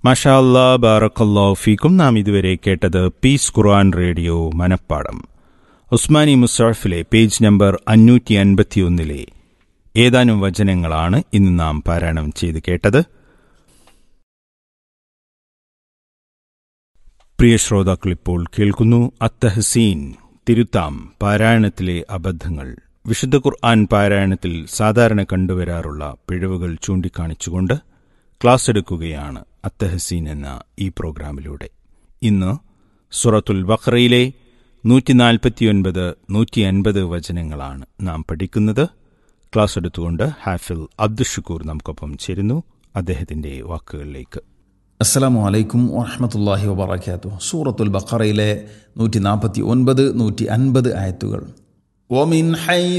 മഷാ അല്ലാ ബാറക്കല്ലാ ഫീക്കും നാം ഇതുവരെ കേട്ടത് പീസ് ഖുർആൻ റേഡിയോ മനപ്പാടം ഉസ്മാനി മുസാഫിലെ പേജ് നമ്പർ അഞ്ഞൂറ്റി അൻപത്തിയൊന്നിലെ ഏതാനും വചനങ്ങളാണ് ഇന്ന് നാം പാരായണം ചെയ്ത് കേട്ടത് പ്രിയ ശ്രോതാക്കൾ ഇപ്പോൾ കേൾക്കുന്നു അത്തഹസീൻ തിരുത്താം പാരായണത്തിലെ അബദ്ധങ്ങൾ വിശുദ്ധ ഖുർആൻ പാരായണത്തിൽ സാധാരണ കണ്ടുവരാറുള്ള പിഴവുകൾ ചൂണ്ടിക്കാണിച്ചുകൊണ്ട് ക്ലാസ് എടുക്കുകയാണ് അത്തഹസീൻ എന്ന ഈ പ്രോഗ്രാമിലൂടെ ഇന്ന് സുറത്തുൽ ബഖറയിലെ നൂറ്റി നാൽപ്പത്തിയൊൻപത് നൂറ്റി അൻപത് വചനങ്ങളാണ് നാം പഠിക്കുന്നത് ക്ലാസ് എടുത്തുകൊണ്ട് ഹാഫിൽ അബ്ദുഷുക്കൂർ നമുക്കൊപ്പം ചേരുന്നു അദ്ദേഹത്തിന്റെ വാക്കുകളിലേക്ക് അസ്സലാമു അലൈക്കും വറഹമത്തല്ലാഹി വബർക്കാത്തു സൂറത്തുൽ ബഖറയിലെ നൂറ്റി നാൽപ്പത്തി ഒൻപത് നൂറ്റി അൻപത് ആയത്തുകൾ ومن حيث